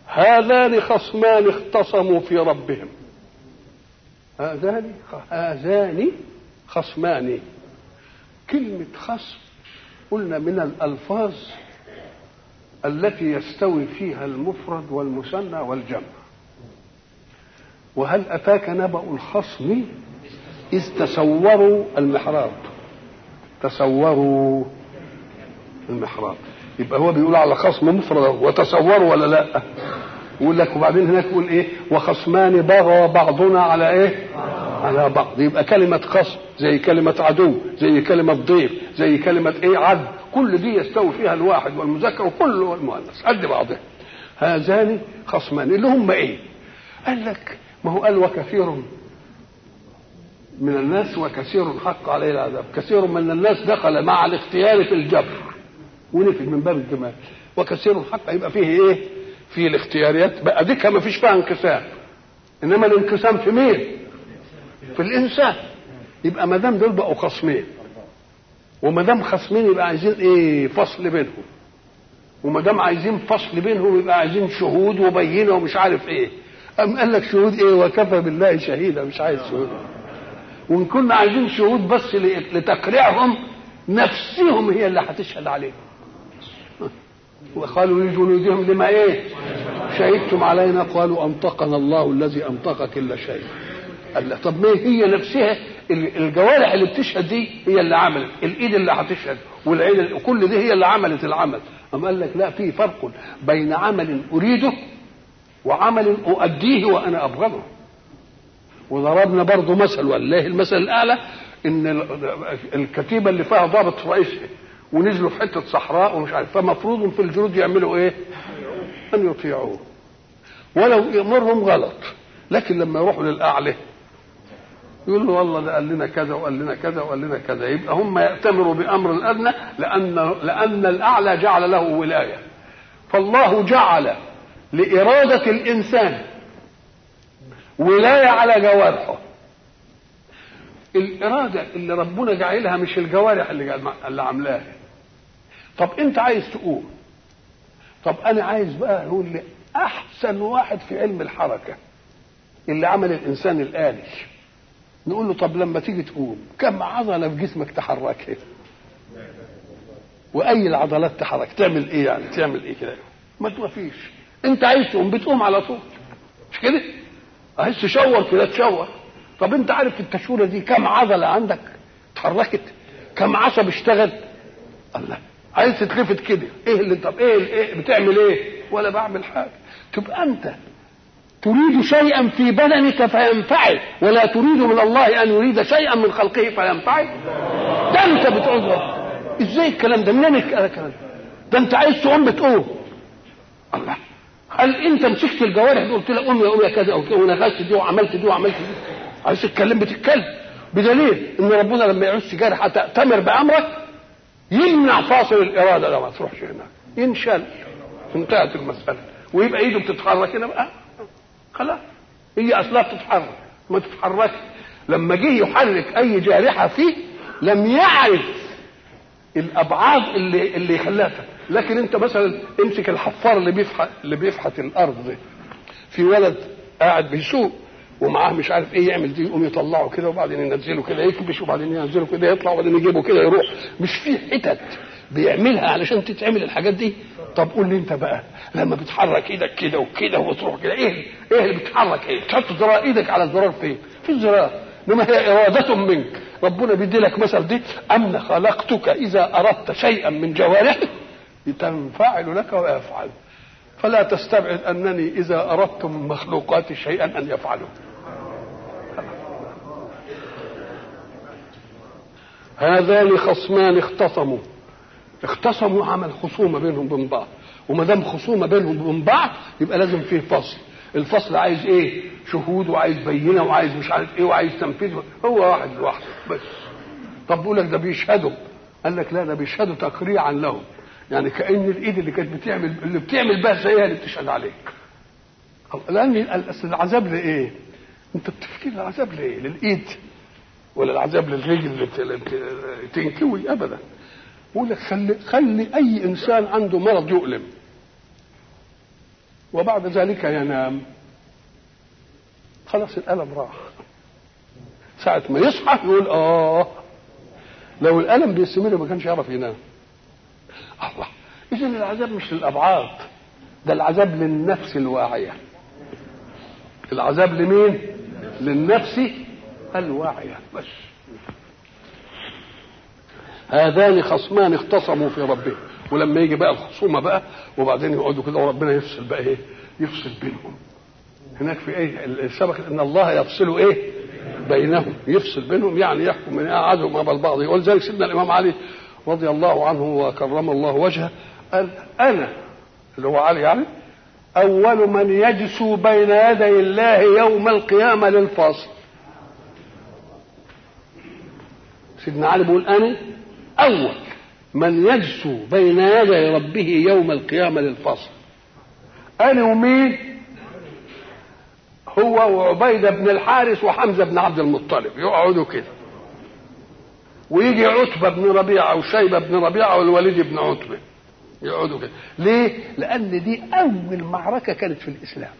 هذان خصمان اختصموا في ربهم هذان هذان خصمان كلمة خصم قلنا من الألفاظ التي يستوي فيها المفرد والمثنى والجمع وهل أتاك نبأ الخصم إذ تسوروا المحراب تسوروا المحراب يبقى هو بيقول على خصم مفرد وتصوروا ولا لا يقول لك وبعدين هناك يقول ايه وخصمان بغى بعضنا على ايه على بعض يبقى كلمة خصم زي كلمة عدو زي كلمة ضيف زي كلمة ايه عد كل دي يستوي فيها الواحد والمذكر وكله المؤنث قد بعضها هذان خصمان اللي هم ايه قال لك ما هو قال وكثير من الناس وكثير حق عليه العذاب كثير من الناس دخل مع الاختيار في الجبر ونفد من باب الجمال وكثير حق يبقى فيه ايه في الاختياريات بقى ديكها ما فيش فيها انقسام انما الانقسام في مين في الانسان يبقى ما دام دول بقوا خصمين وما دام خصمين يبقى عايزين ايه فصل بينهم وما دام عايزين فصل بينهم يبقى عايزين شهود وبينه ومش عارف ايه أم قال لك شهود ايه وكفى بالله شهيدا مش عايز شهود وان كنا عايزين شهود بس لتقريعهم نفسهم هي اللي هتشهد عليهم وقالوا لجنودهم لما ايه شهدتم علينا قالوا انطقنا الله الذي انطق كل شيء قال له طب ما هي نفسها الجوارح اللي بتشهد دي هي اللي عملت الايد اللي هتشهد والعين كل دي هي اللي عملت العمل أم قال لك لا في فرق بين عمل اريده وعمل اؤديه وانا ابغضه وضربنا برضه مثل والله المثل الاعلى ان الكتيبه اللي فيها ضابط رئيسي ونزلوا في حته صحراء ومش عارف فمفروض في الجنود يعملوا ايه؟ ان يطيعوه ولو يامرهم غلط لكن لما يروحوا للاعلى يقول له والله ده قال لنا كذا وقال لنا كذا وقال لنا كذا يبقى هم يأتمروا بأمر الأدنى لأن لأن الأعلى جعل له ولاية فالله جعل لإرادة الإنسان ولاية على جوارحه الإرادة اللي ربنا جعلها مش الجوارح اللي اللي عاملاها طب أنت عايز تقوم طب أنا عايز بقى أقول لي أحسن واحد في علم الحركة اللي عمل الإنسان الآلي نقول له طب لما تيجي تقوم كم عضلة في جسمك تحركها وأي العضلات تحرك تعمل إيه يعني تعمل إيه كده ما فيش أنت عايز تقوم بتقوم على طول مش كده عايز تشور كده تشور طب انت عارف التشوره دي كم عضله عندك اتحركت كم عصب اشتغل الله عايز تتلفت كده ايه اللي طب ايه, إيه بتعمل ايه ولا بعمل حاجه تبقى انت تريد شيئا في بدنك فينفعل ولا تريد من الله ان يريد شيئا من خلقه فينفعل ده انت بتقول ازاي الكلام ده منين الكلام ده ده انت عايز تقوم بتقوم الله هل انت مسكت الجوارح دي قلت لها قوم يا قوم يا كذا ونغزت دي وعملت دي وعملت دي عايز تتكلم بتتكلم بدليل ان ربنا لما يعوز جارحه تأتمر بامرك يمنع فاصل الاراده ده ما تروحش هناك ينشل انتهت المساله ويبقى ايده بتتحرك هنا بقى خلاص هي اصلها بتتحرك ما تتحركش لما جه يحرك اي جارحه فيه لم يعرف الابعاد اللي اللي يخليها لكن انت مثلا امسك الحفار اللي بيفحت اللي بيفحت الارض ده في ولد قاعد بيسوق ومعاه مش عارف ايه يعمل دي يقوم يطلعه كده وبعدين ينزله كده يكبش وبعدين ينزله كده يطلع وبعدين يجيبه كده يروح مش في حتت بيعملها علشان تتعمل الحاجات دي طب قول لي انت بقى لما بتحرك ايدك كده وكده وتروح كده ايه ايه اللي بتحرك ايه تحط زرار ايدك على الزرار فين في الزرار انما هي اراده منك ربنا بيدي لك مثل دي أن خلقتك إذا أردت شيئا من جوارحك تنفعل لك ويفعل فلا تستبعد أنني إذا أردت من مخلوقاتي شيئا أن يفعلوا هذان خصمان اختصموا اختصموا عمل خصومه بينهم وبين بعض وما دام خصومه بينهم وبين بعض يبقى لازم فيه فصل الفصل عايز ايه شهود وعايز بينه وعايز مش عارف ايه وعايز تنفيذ هو واحد لوحده بس طب بيقول لك ده بيشهدوا قال لك لا ده بيشهدوا تقريعا لهم يعني كان الايد اللي كانت بتعمل اللي بتعمل بها زيها اللي بتشهد عليك لان اصل العذاب لايه انت بتفكر العذاب لايه للايد ولا العذاب للرجل اللي تنكوي ابدا بقول لك خلي خلي اي انسان عنده مرض يؤلم وبعد ذلك ينام خلاص الألم راح ساعة ما يصحى يقول آه لو الألم بيستمر ما كانش يعرف ينام الله إذا العذاب مش للأبعاد ده العذاب للنفس الواعية العذاب لمين؟ للنفس الواعية بس هذان خصمان اختصموا في ربهم ولما يجي بقى الخصومة بقى وبعدين يقعدوا كده وربنا يفصل بقى ايه؟ يفصل بينهم هناك في ايه السبق ان الله يفصل ايه؟ بينهم يفصل بينهم يعني يحكم من اعادهم امام البعض ولذلك سيدنا الامام علي رضي الله عنه وكرم الله وجهه قال انا اللي هو علي يعني اول من يجسو بين يدي الله يوم القيامه للفاصل سيدنا علي بيقول انا اول من يجسو بين يدي ربه يوم القيامه للفصل انا ومين هو وعبيده بن الحارث وحمزه بن عبد المطلب يقعدوا كده ويجي عتبه بن ربيعه وشيبه بن ربيعه والوليد بن عتبه يقعدوا كده ليه لان دي اول معركه كانت في الاسلام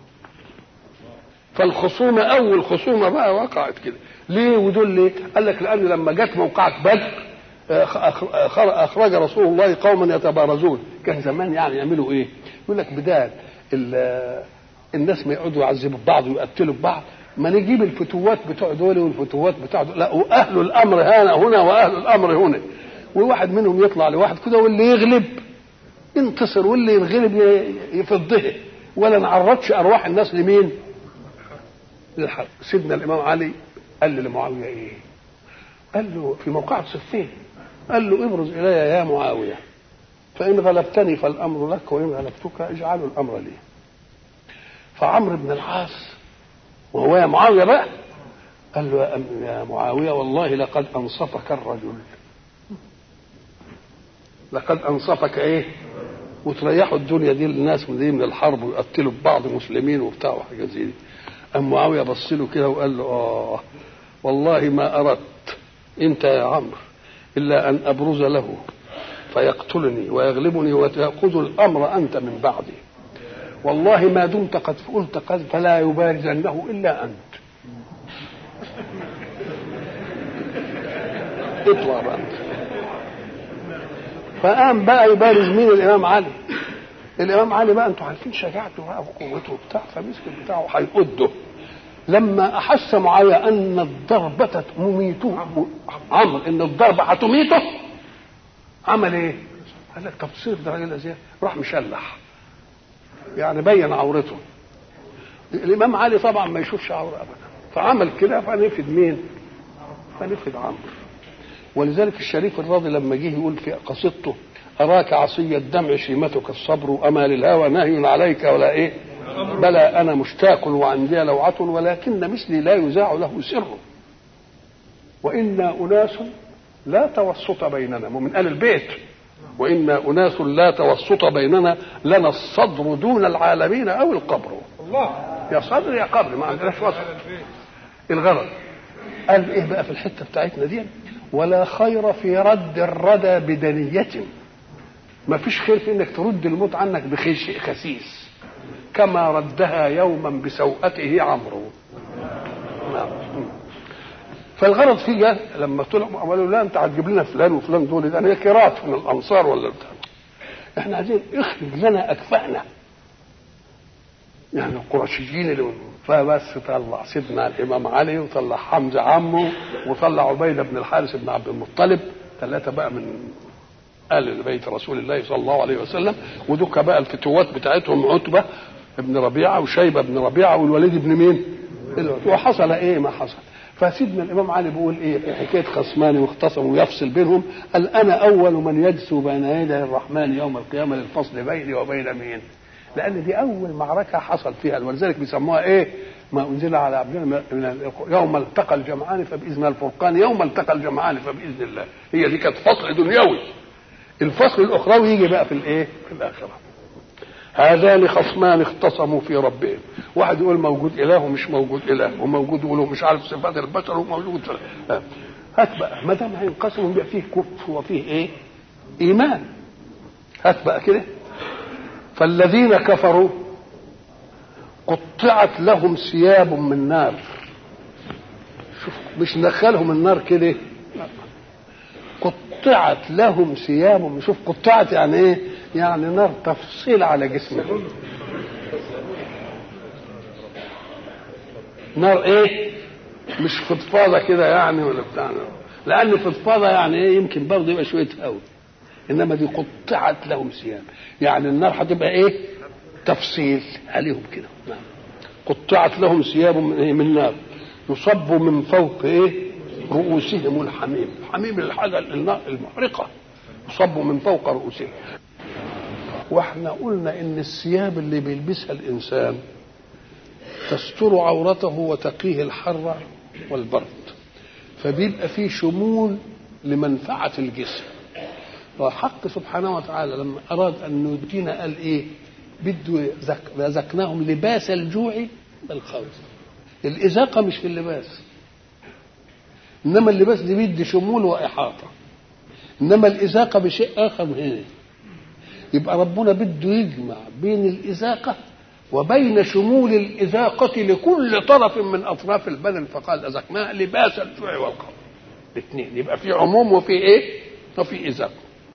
فالخصومه اول خصومه بقى وقعت كده ليه ودول ليه قال لك لان لما جت موقعه بدر اخرج رسول الله قوما يتبارزون كان زمان يعني يعملوا ايه يقول لك بدال الناس ما يقعدوا يعذبوا بعض ويقتلوا بعض ما نجيب الفتوات بتوع دول والفتوات بتوع دول لا واهل الامر هنا هنا واهل الامر هنا وواحد منهم يطلع لواحد كده واللي يغلب ينتصر واللي ينغلب يفضه ولا نعرضش ارواح الناس لمين؟ للحرب سيدنا الامام علي قال لمعاويه ايه؟ قال له في موقعة صفين قال له ابرز الي يا معاويه فان غلبتني فالامر لك وان غلبتك اجعلوا الامر لي فعمرو بن العاص وهو يا معاويه بقى قال له يا معاويه والله لقد انصفك الرجل لقد انصفك ايه وتريحوا الدنيا دي للناس من دي من الحرب ويقتلوا بعض مسلمين وبتاع وحاجات زي دي أم معاوية بص له كده وقال له آه والله ما أردت أنت يا عمرو إلا أن أبرز له فيقتلني ويغلبني وتأخذ الأمر أنت من بعدي والله ما دمت قد قلت قد فلا يبارزنه إلا أنت اطلع بقى فقام بقى يبارز مين الإمام علي الامام علي بقى انتوا عارفين شجاعته بقى وقوته وبتاع فمسك بتاعه هيقده لما احس معاويه ان الضربه مميته عمرو ان الضربه هتميته عمل ايه؟ قال لك طب صيف ده راجل ازاي؟ راح مشلح يعني بين عورته الامام علي طبعا ما يشوفش عوره ابدا فعمل كده فنفد مين؟ فنفد عمرو ولذلك الشريف الراضي لما جه يقول في قصيدته أراك عصي الدمع شيمتك الصبر أما للهوى نهي عليك ولا إيه بلى أنا مشتاق وعندي لوعة ولكن مثلي لا يذاع له سر وإنا أناس لا توسط بيننا من آل البيت وإنا أناس لا توسط بيننا لنا الصدر دون العالمين أو القبر الله يا صدر يا قبر ما عندناش وسط الغرض قال إيه بقى في الحتة بتاعتنا دي ولا خير في رد الردى بدنية ما فيش خير في انك ترد الموت عنك بشيء خسيس كما ردها يوما بسوءته عمرو نعم فالغرض فيه جاء لما طلعوا قالوا لا انت هتجيب لنا فلان وفلان دول ده انا كرات من الانصار ولا بتاع احنا عايزين اخرج لنا اكفانا يعني القرشيين اللي فبس طلع سيدنا الامام علي وطلع حمزه عمه وطلع عبيده بن الحارث بن عبد المطلب ثلاثه بقى من آل بيت رسول الله صلى الله عليه وسلم ودك بقى الفتوات بتاعتهم عتبة ابن ربيعة وشيبة بن ربيعة والوليد بن مين وحصل ايه ما حصل فسيدنا الامام علي بيقول ايه في حكايه خصمان واختصموا ويفصل بينهم قال انا اول من يجسو بين يدي الرحمن يوم القيامه للفصل بيني وبين مين؟ لان دي اول معركه حصل فيها ولذلك بيسموها ايه؟ ما انزل على عبدنا من يوم التقى الجمعان فباذن الفرقان يوم التقى الجمعان فباذن الله هي دي كانت فصل دنيوي الفصل الاخروي يجي بقى في الايه؟ في الاخره. هذان خصمان اختصموا في ربهم، واحد يقول موجود اله ومش موجود اله، وموجود يقول مش عارف صفات البشر وموجود لا. هات بقى ما دام هينقسموا يبقى فيه كفر وفيه ايه؟ ايمان. هات بقى كده فالذين كفروا قطعت لهم ثياب من نار شوف مش ندخلهم النار كده قطعت لهم ثياب شوف قطعت يعني ايه يعني نار تفصيل على جسمهم نار ايه مش فضفاضه كده يعني ولا بتاع لان فضفاضه يعني ايه يمكن برضه يبقى شويه هوا انما دي قطعت لهم ثياب يعني النار هتبقى ايه تفصيل عليهم كده نعم قطعت لهم ثياب من إيه؟ من نار يصب من فوق ايه رؤوسهم الحميم الحميم الحاجه النار المحرقه يصب من فوق رؤوسهم واحنا قلنا ان الثياب اللي بيلبسها الانسان تستر عورته وتقيه الحر والبرد فبيبقى فيه شمول لمنفعة الجسم والحق سبحانه وتعالى لما أراد أن يدينا قال إيه بده رزقناهم لباس الجوع بالخوف الإزاقة مش في اللباس إنما اللباس دي بيدي شمول وإحاطة إنما الإزاقة بشيء آخر هنا يبقى ربنا بده يجمع بين الإزاقة وبين شمول الإذاقة لكل طرف من أطراف البدن فقال أذقناها لباس الجوع والخوف الاثنين يبقى في عموم وفي إيه؟ وفي إذاقة